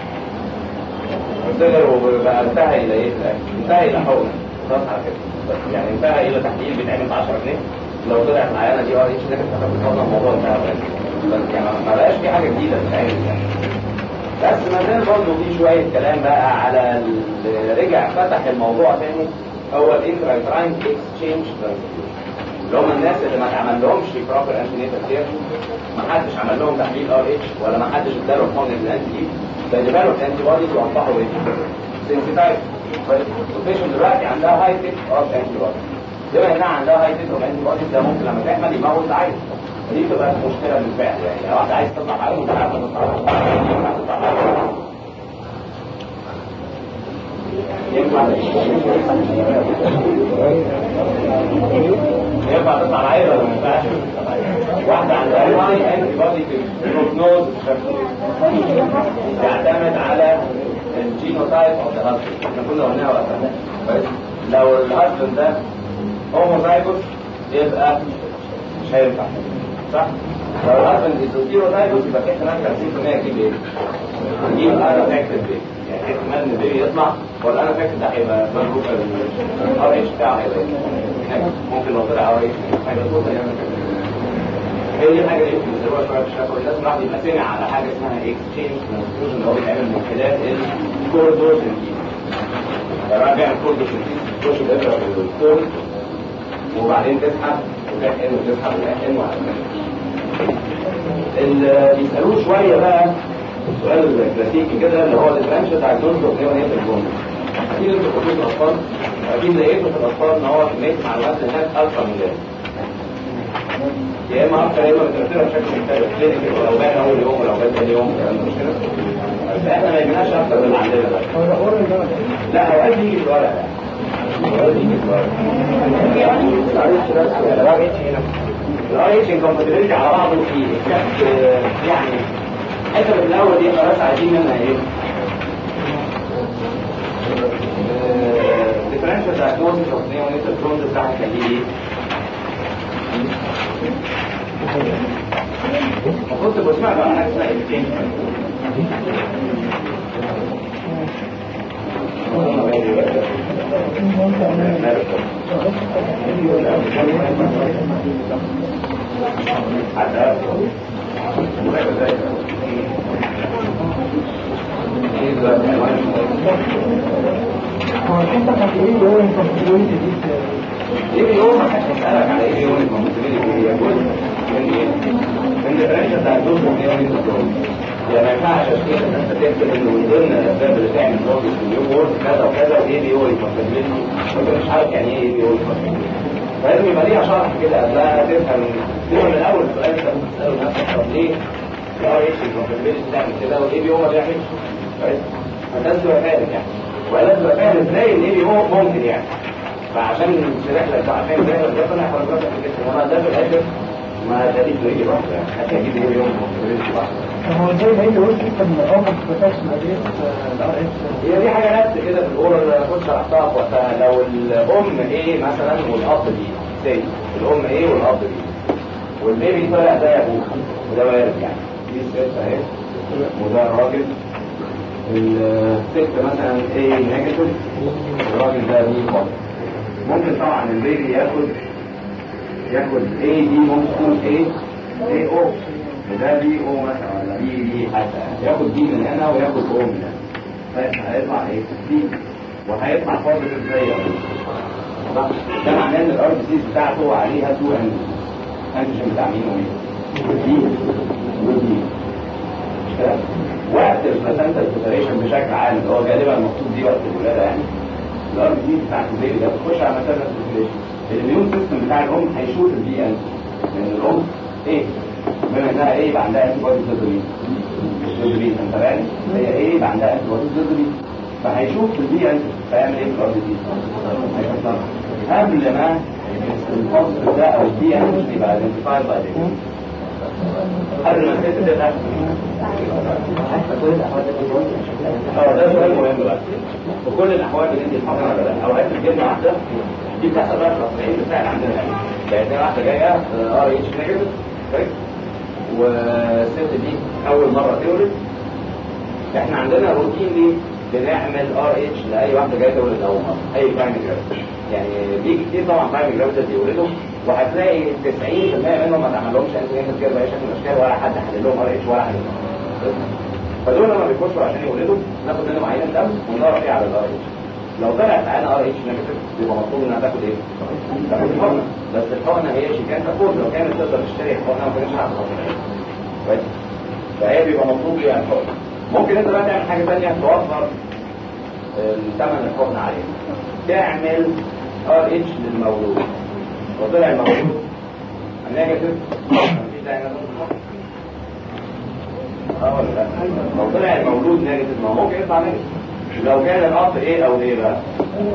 صغر وبقى انتهى الى ايه في الاخر؟ انتهى الى حقن خلاص على كده بس يعني انتهى الى تحليل بيتعمل ب 10 جنيه لو طلعت العيانه دي ار اتش ده كانت هتاخد خلاص الموضوع انتهى بس يعني ما بقاش في حاجه جديده بتتعمل يعني بس ما زال برضه في شويه كلام بقى على اللي رجع فتح الموضوع تاني هو الانترايتراين اكسشينج اللي هم الناس اللي ما اتعمل لهمش بروبر انتينيتال كير ما حدش عمل لهم تحليل ار اتش ولا ما حدش اداله حقن الانتي دي فديفلوب انتي بوديز واصبحوا ايه؟ سنسيتايز فالبيشنت دلوقتي عندها هاي تيك اوف انتي بوديز بما انها عندها هاي تيك اوف انتي بوديز ده ممكن لما تحمل يموت عيل دي تبقى مشكله بالفعل يعني لو واحده عايز تطلع عيل مش عارفه تطلع ينفع ينفع تطلع العيل ولا ما ينفعش؟ واحدة عندها هاي انتي بودي بروجنوز يعتمد على الجي الفينوتايب اوف ذا هازبند احنا كنا قلناها وقتها كويس لو الهازبند ده هوموزايجوس يبقى مش هينفع صح؟ لو الهازبند هيتروزايجوس يبقى في احتمال 50% يجيب ايه؟ يجيب انا افكتد بيه يعني احتمال ان البيبي يطلع ولا انا افكتد ده هيبقى مضروب الار اتش بتاعه هيبقى إيه؟ ممكن لو طلع ار اتش حاجه توصل يعمل كده هي دي الحاجه اللي بيسموها شويه في الشفا الناس الواحد يبقى سمع على حاجه اسمها اكسشينج ترانسفيوجن اللي هو بيتعمل من خلال الكوردور سنتين فالواحد بيعمل كوردور سنتين تخش الابره في الكورد وبعدين تسحب وتروح ان وتسحب وتروح ان وهكذا اللي بيسالوه شويه بقى السؤال الكلاسيكي كده اللي هو الديفرنشال دايجنوستيك اوف نيونيتال بروم اكيد انتوا كنتوا في الاطفال اكيد لقيتوا في الاطفال ان هو كميه معلومات هناك اكثر من ذلك يا اما اكتر يا اما بترتبها بشكل مختلف كلينيكال ولو بان اول يوم ولو بان ثاني يوم الكلام ده مش كده بس احنا ما يجيناش اكتر من اللي عندنا ده هو الأورال ده لا هو قال يجي في الورق ده الورق يجي في الورق الار اتش انكمباتيبلتي على بعضه في اكتشاف يعني الحته من الاول دي خلاص عايزين منها ايه؟ ديفرنشال دايجنوستيك اوف نيونيتال كرونز بتاعها كان ليه ايه؟ المفروض تبقوا سمعتوا عن حاجه اسمها اكسشينج هو الحتة بتاعت ايه اللي هو الكونتينيوتي دي ايه يوم ما حدش يسألك على ايه يوم المسلمين هي جزء من ايه؟ من الدرجة بتاع الجزء من يوم الدكتور يعني ما ينفعش اشتغل ان انت تكتب انه من ضمن الاسباب اللي تعمل بروجكت في اليوم وورد كذا وكذا وايه بي او ريسبونسبيلتي وانت مش عارف يعني ايه بي او ريسبونسبيلتي فلازم يبقى ليها شرح كده قبلها تفهم تفهم من اول سؤال انت ممكن تساله نفسك طب ليه اه ايش ريسبونسبيلتي تعمل كده وايه بي او ما بيعملش كويس فلازم تبقى فاهم يعني ولازم تبقى فاهم ازاي ان ايه بي او ممكن يعني فعشان نشرح لك بقى عشان نشرح لك ده طلع حركات في الجسم انما ده في الاخر ما ده ليه يجي لوحده يعني حتى يجيب ايه يوم هو زي ما اللي قلت انت من الاول ما بتفتحش مدينة الار اس هي دي حاجه نفس كده في الاورال اللي انا كنت شرحتها في وقتها لو الام ايه مثلا والاب دي زي الام ايه والاب دي والبيبي طلع زي ابوه وده وارد يعني دي الست اهي وده الراجل الست مثلا ايه نيجاتيف الراجل ده بي بوزيتيف ممكن طبعا البيبي ياخد ياخد اي دي ممكن تكون ايه اي او وده بي او مثلا ولا بي دي حتى ياخد دي من هنا وياخد او من هنا فهيطلع ايه دي وهيطلع بوزيتيف زي صح ده معناه ان الار بي سيز بتاعته عليها تو انجن انجن بتاع مين ومين دي ودي مش كده وقت البلاسنتا البريبريشن بشكل عام اللي هو غالبا المقصود دي وقت الولاده يعني الار بي سيز بتاعت البيبي ده بتخش على مسافه البريبريشن الاميون سيستم بتاع الام هيشوف البي ان لان الام ايه بما انها ايه يبقى عندها انتي بودي ضد مين؟ مش ضد مين انت فاهم؟ هي ايه يبقى عندها انتي بودي ضد مين؟ فهيشوف البي ان فيعمل ايه في الار بي سيز؟ هيكسرها قبل ما الفصل ده او البي ان يبقى ايدنتيفايد باي قبل ما الست تبقى اه ده سؤال مهم بقى في كل الاحوال بندي الحقن ولا لا اوقات الجبنه واحده دي بتحصل بقى في 90 بتاع عندنا يعني يعني واحده جايه ار اتش نيجاتيف كويس والست دي اول مره تولد احنا عندنا روتين دي بنعمل ار اتش لاي واحده جايه تولد اول مره اي برايم جرافيتي يعني بيجي كتير طبعا برايم جرافيتي بيولدوا وهتلاقي 90% منهم ما تعملهمش انتي نيجاتيف كده باي شكل من الاشكال ولا حد حل لهم ار اتش ولا حل لهم فدول لما بيخشوا عشان يولدوا ناخد منهم عينه دم وندور فيها على الار اتش لو طلعت عينه ار اتش نيجاتيف يبقى مطلوب انها تاخد ايه؟ تاخد الحقنه بس الحقنه هي شي كانت تاخد لو كانت تقدر تشتري الحقنه ما كانتش هتاخد كويس فهي بيبقى مطلوب ايه الحقنه ممكن انت بقى تعمل حاجه ثانيه توفر ثمن الحقنه عليها تعمل ار اتش للمولود وطلع المولود نيجاتيف مفيش داعي ناخد الحقنه اه ولا لا لو طلع المولود نيجاتيف ما هو ممكن يطلع نيجاتيف لو كان الاب ايه او ايه بقى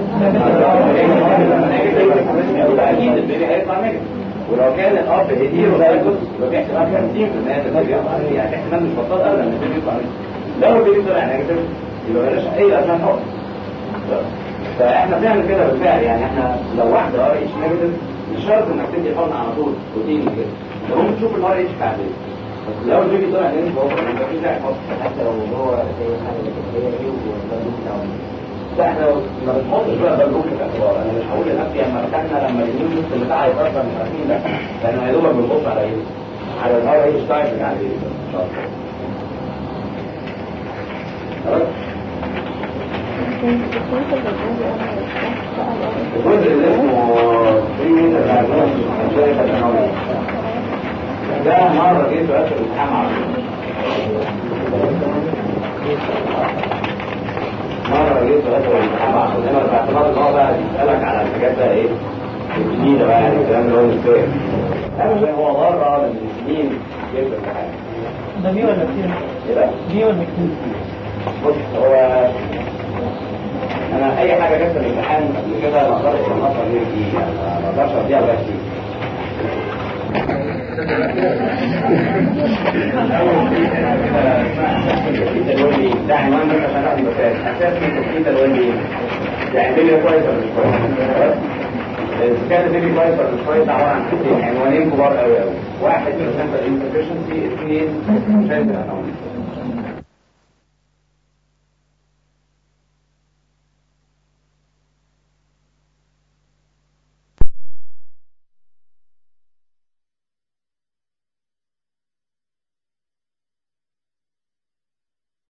اكيد البيبي هيطلع نيجاتيف ولو كان الاب هيديرو دايجوس يبقى في احتمال 50% ان البيبي يطلع يعني احتمال مش بطال ابدا ان البيبي يطلع نيجاتيف لو البيبي طلع نيجاتيف يبقى بلاش اي اسنان خالص فاحنا بنعمل كده بالفعل يعني احنا لو واحده ار اتش نيجاتيف مش شرط انك تدي حقن على طول روتين كده انت ممكن تشوف الار اتش بعدين بس لو البيبي طلع نيجاتيف هو يبقى في داعي حقن حتى لو هو زي حاجه هي ايه والبلوك بتاعه لا احنا ما بنحطش بقى بلوك في الاعتبار انا مش هقول لنفسي اما فتحنا لما اليمين نص بتاعها يترفع مش عارفين لا لان يا دوبك بنبص على ايه؟ على الار اتش تايب بتاع البيبي ان شاء الله خلاص الجزء اللي اسمه بري diagnosis ده مرة جيت وقت الامتحان على مرة جيت وقت الامتحان على انما باعتبار ان هو بقى يسألك على الحاجات بقى ايه الجديدة بقى يعني الكلام اللي هو مش فاهم انا هو مرة من السنين جيت الامتحان ده بي ولا كتير؟ ايه بقى؟ بي ولا كتير؟ بص هو انا اي حاجه جت في الامتحان قبل كده ما اقدرش انقصها غير دي يعني ما اقدرش اديها بقى دي ده عنوان بس عشان اخد مثال اساس من تثبيت الوالدين يعني دي كويس ولا مش كويس اذا كان دي كويس ولا مش كويس عباره عن حاجتين عنوانين كبار قوي قوي واحد سنتر انسفشنسي اثنين سنتر